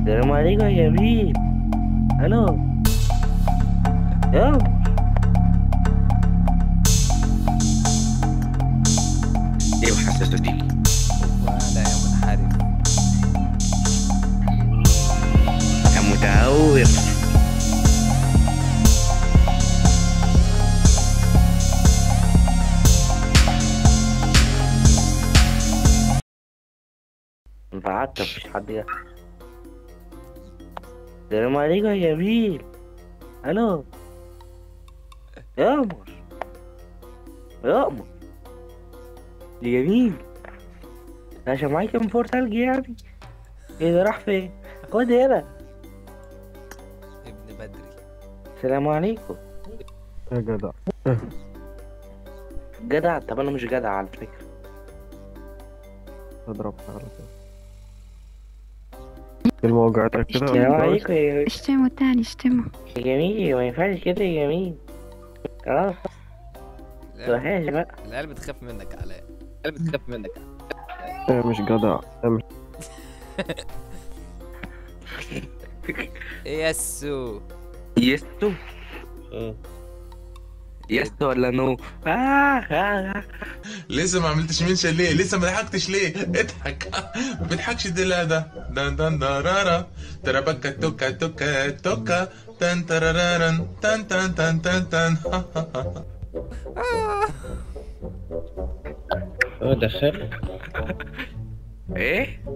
السلام عليكم يا جميل الو يا ايه وحسسه دي ولا يا منحرف يا متهور بعت مفيش حد جه السلام عليكم يا جميل الو يا قمر يا قمر يا جميل عشان معايا كام فور تلج يعني ايه ده راح فين خد هنا ابن بدري السلام عليكم يا جدع جدع طب انا مش جدع على فكرة اضرب على كده كلمة وجعتك كده السلام ولا عليكم يا اشتموا تاني اشتموا يا جميل ما ينفعش كده يا جميل اه العيال وحش بقى العيال بتخاف منك يا علاء العيال بتخاف منك إيه مش جدع إيه مش ايه يسو يستو يستو ولا نو آه آه آه. لسه ما عملتش منشن ليه لسه ما ضحكتش ليه اضحك ما بيضحكش دي لا ده دان دان دارارا تربكة توكا توكا توكا تن ترارارن تن تن تن تن تن اه دخل ايه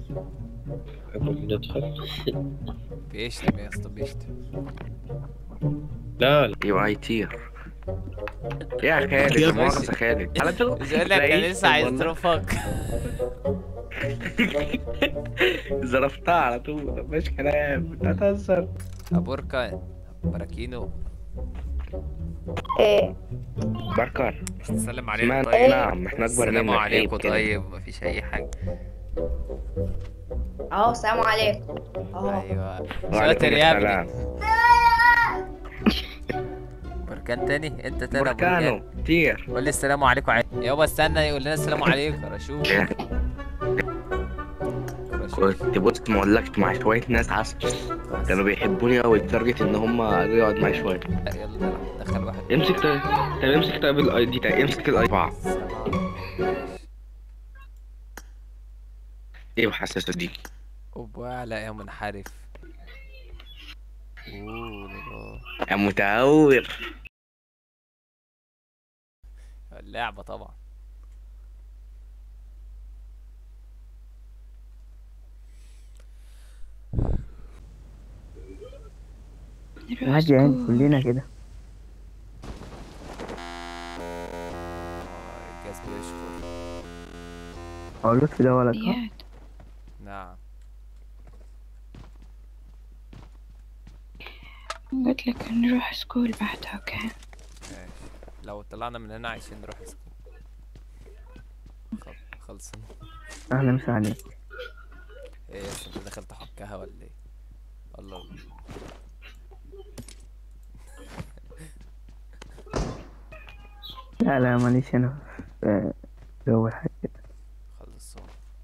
ندخل بيشتم يا اسطى بيشتم لا لا يبقى هيطير يا خالد يا لا مؤاخذة خالد على طول مش قال لك كان تلاقيه لسه عايز والله. يضربك ظرفتها على طول مفيش كلام انت هتهزر ابوركا براكينو ايه بركر سلم عليكم اسمها طيب نعم احنا اكبر السلام منك عليكم عيب كده. طيب مفيش اي حاجه اهو السلام عليكم اهو ايوه وعليكم شاطر يا السلام. ابني بركان تاني انت تاني يا بركانو بركان طير قول لي السلام عليكم عادي يابا استنى يقول لنا السلام عليكم رشوق رشوق كنت بص ما اقولكش مع شوية ناس عسل كانوا بيحبوني قوي لدرجة ان هم قالوا يقعد معايا شوية يلا دخل واحد امسك طيب طب امسك طيب الاي دي طيب امسك الاي بعض ايه وحساسة دي اوبا لا يا منحرف اوه لا يا متهور لا. اللعبة طبعا عادي يعني كلنا كده آه، الجهاز بيشخر اقول لك ده ولا كده زياد نعم قلت لك نروح سكول بعدها اوكي ماشي لو طلعنا من هنا عايزين نروح سكول خل- خلصنا اهلا مسا عليك ايه يا اسطى، انت داخل تحكها ولا ايه الله الله. لا لا ماليش انا في جو الحاجة خلصوا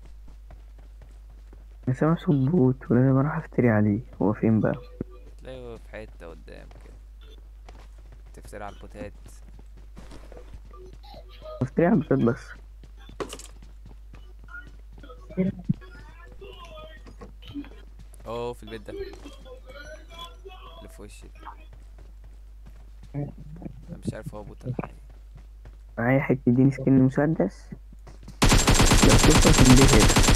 انا سامع صوت بوت ولازم اروح افتري عليه هو فين بقى تلاقيه في حتة قدام كده تفتري على البوتات افتري على البيت بس اوه في البيت ده اللي في وشي ده. انا مش عارف هو بوت ولا حاجة معايا حتة اديني سكين مسدس لو شفته تنبهر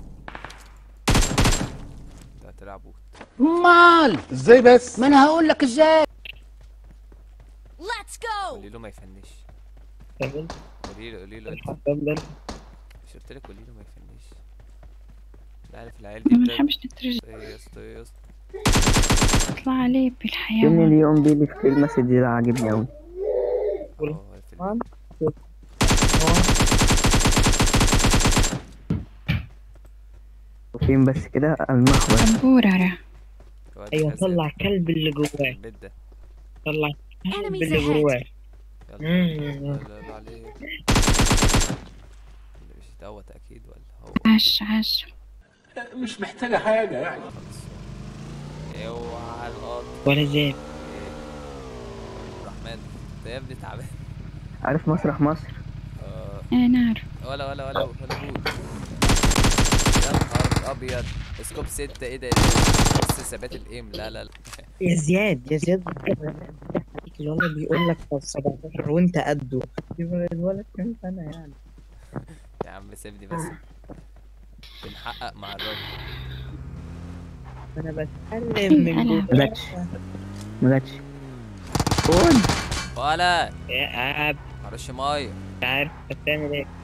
ده هتلعب بوت مال ازاي بس ما انا هقول لك ازاي Let's go قولي له ما يفنش كمل قولي له قولي له انت كمل مش قلت لك قولي له ما يفنش لا عارف العيال دي ما بتاع- نحبش نترجم ايه يا اسطى ايه يا اسطى اطلع عليه فين بالحيوان اليوم دي اللي في المسج ده عاجبني اوي اه في البيت. وفين بس كده المحور أمبوررة الواد ايوه كذاب. طلع كلب اللي جواه البيت ده طلع كلب Enemies اللي ahead. جواه يلا مم. يلا يلا عليه اللي مش دوت اكيد ولا هو عاش عاش مش محتاجة حاجة يعني اوعى القط ولا زيب الرحمن انت يا ابني تعبان عارف مسرح مصر آه، ايه نعرف ولا ولا ولا ولا بول يا نهار ابيض سكوب ستة ايه ده إيه ده؟ بص ثبات الايم لا لا لا يا زياد يا زياد الولد بيقول لك 17 وانت قده الولد كام سنة يعني يا عم سيبني بس بنحقق مع الراجل انا بتكلم من أنا. جوايا. ما جاتش ما جاتش جون ولا يا عب معرفش ميه انت عارف انت بتعمل ايه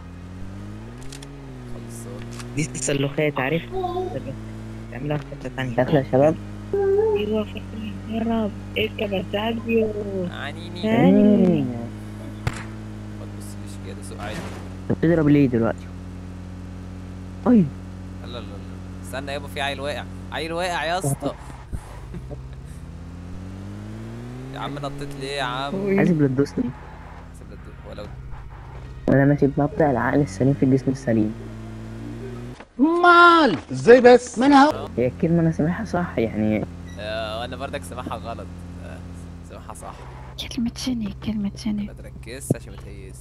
خلصان دي التسلخات عارف تعملها في حتة تانية داخله يا شباب ايوه فاكر يا رب اركب يا ساديو عنيني ثاني ما تبصليش كده سوق عادي انت بتضرب ليه دلوقتي اي لا لا لا لا. استنى يابا في عيل واقع عيل واقع يا اسطى يا عم نطيت ليه يا عم حاسب بتدوسني سيب لك دول. ولو وانا ماشي بمبدأ العقل السليم في الجسم السليم مال ازاي بس ما انا هقول هي الكلمة انا سامعها صح يعني آه، وانا برضك سامعها غلط آه، سامعها صح كلمة شني كلمة شني ما تركزش عشان ما تهيس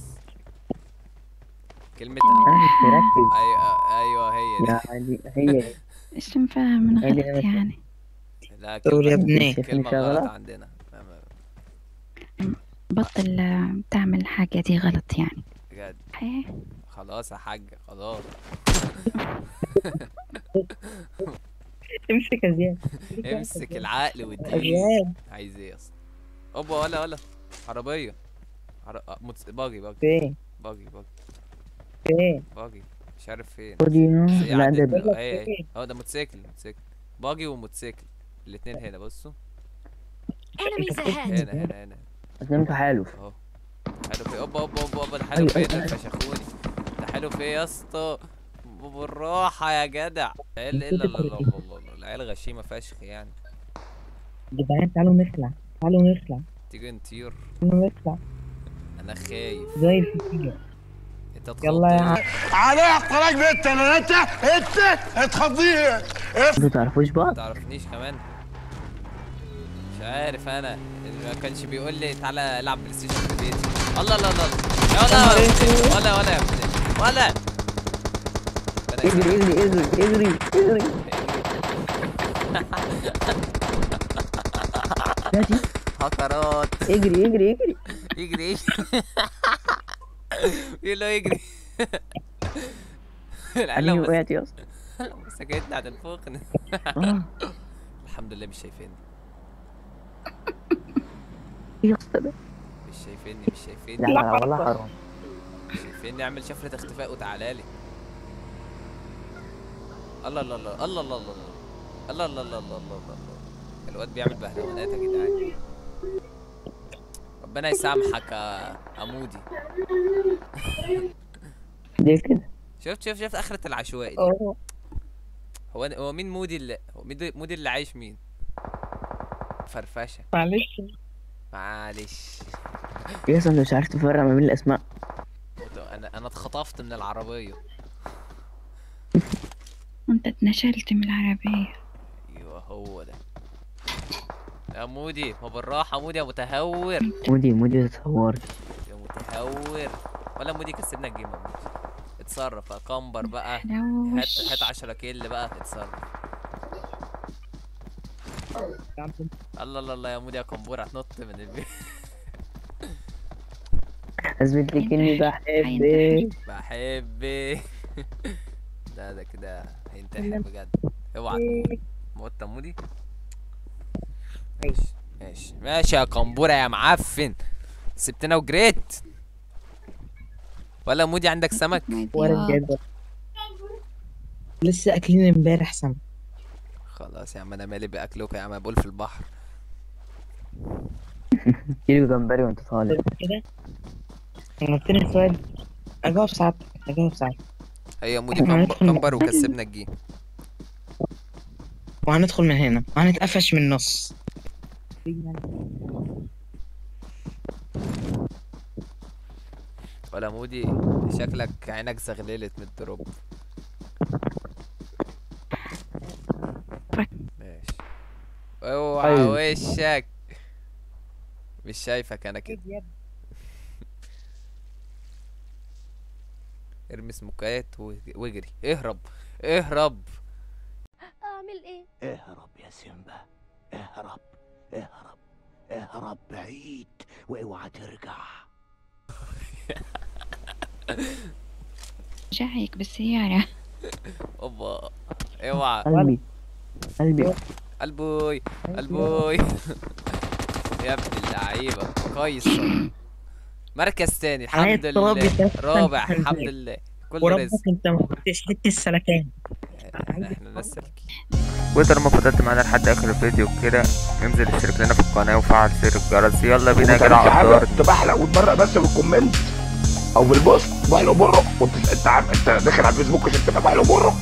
كلمة انا مش مركز ايوه ايوه هي دي يعني هي ايش نفهم من هي دي غلط أنا يعني لا قول يا كلمة ابني شايفني كلمة غلط شغالة عندنا ما- ما- بطل آه، تعمل حاجة دي غلط يعني بجد ايه خلاص يا حاج خلاص امسك يا زياد امسك العقل يا والدين زياد عايز ايه اصلا اوبا ولا ولا عربية عر... آه، موتس... باجي باجي فين باجي باجي فين باجي مش عارف فين خدي بس هي لا عدت ده من- بقولك ايه فين؟ ايه هو ده موتوسيكل موتوسيكل باجي وموتوسيكل الاتنين هنا بصوا Enemies ahead. هنا هنا هنا اتنين تحالف اهو حلو في اوبا اوبا اوبا اوبا ده حلو أيوة، في أيوة، ده أيوة. فشخوني ده حلو في يا اسطى بالراحة يا جدع الا الا لا لا لا لا العيال غشيمة فشخ يعني يا جدعان تعالوا نخلع تعالوا نخلع تيجي نطير تعالوا نخلع انا خايف زي الفيديو انت يلا يا اتخضيت. عم عليك طلاق بنت انا انت انت اتخضيه انتوا تعرفوش ما بعض تعرفنيش كمان مش عارف انا اللي ما كانش بيقول لي تعالى العب بلاي ستيشن في البيت الله الله الله يا ولا ولا ولا يا ابني ولا ده أنا اجري اجري اجري اجري اجري نادي هكرات اجري اجري اجري يجري يقول له يجري العيال انهي لو وقعت يا اسطى مس- مسكتني هتنفخني اه الحمد لله مش شايفيني يا اسطى ده مش شايفيني مش شايفيني لا لا والله حرام مش شايفيني اعمل شفرة اختفاء وتعالى لي الله الله الله الله الله الله الله الله الله الله الله الله الله الواد بيعمل بهلوانات يا جدعان ربنا يسامحك يا عمودي ليه كده شفت شفت شفت اخرة العشوائي دي اه هو هو مين مودي اللي هو مودي مودي اللي عايش مين فرفشه معلش معلش يا اسطى انت مش عارف تفرق ما بين الاسماء انا انا اتخطفت من العربيه انت اتنشلت من العربية ايوه هو ده يا مودي ما بالراحه مودي يا متهور مودي مودي تتهور يا متهور ولا مودي كسبنا الجيم يا مودي اتصرف يا كمبر بقى هات حلوش هات 10 كيل بقى اتصرف الله الله الله يا مودي يا كمبور هتنط من البيت اثبت لك اني بحبك هينتحر. بحبك ده ده كده هينتحر بجد اوعى تموت موت يا مودي ماشي ماشي ماشي يا كمبورة يا معفن سبتنا وجريت ولا مودي عندك سمك ولا بجد لسه اكلين امبارح سمك خلاص يا عم انا مالي باكلك يا عم أنا بقول في البحر كيلو جمبري وانت طالع كده نطينا سؤال اجاوب ساعتك اجاوب ساعتك هي مودي كمبر, كمبر وكسبنا الجيم وهندخل من هنا وهنتقفش من النص ولا مودي شكلك عينك زغللت من الدروب اوعى أيوة. وشك مش شايفك انا كده ارمي سموكات وج- واجري اهرب اهرب اعمل ايه اهرب يا سيمبا اهرب اهرب اهرب بعيد واوعى ترجع جايك بالسيارة اوبا اوعى قلبي قلبي قلبوي قلبوي يا ابن اللعيبه قيصر مركز تاني الحمد حياة لله ربي كانت رابع أحسن الحمد حاجة. لله كل وربك رزق انت ما كنتش حته السلكان احنا ناس سالكين وطالما فضلت معانا لحد اخر الفيديو كده انزل اشترك لنا في القناه وفعل زر الجرس يلا بينا يا جدع حاجه قدار تبحلق وتبرق بس بالكومنت او بالبوست بحلق بره وانت انت عارف انت داخل على الفيسبوك عشان تبقى بحلق بره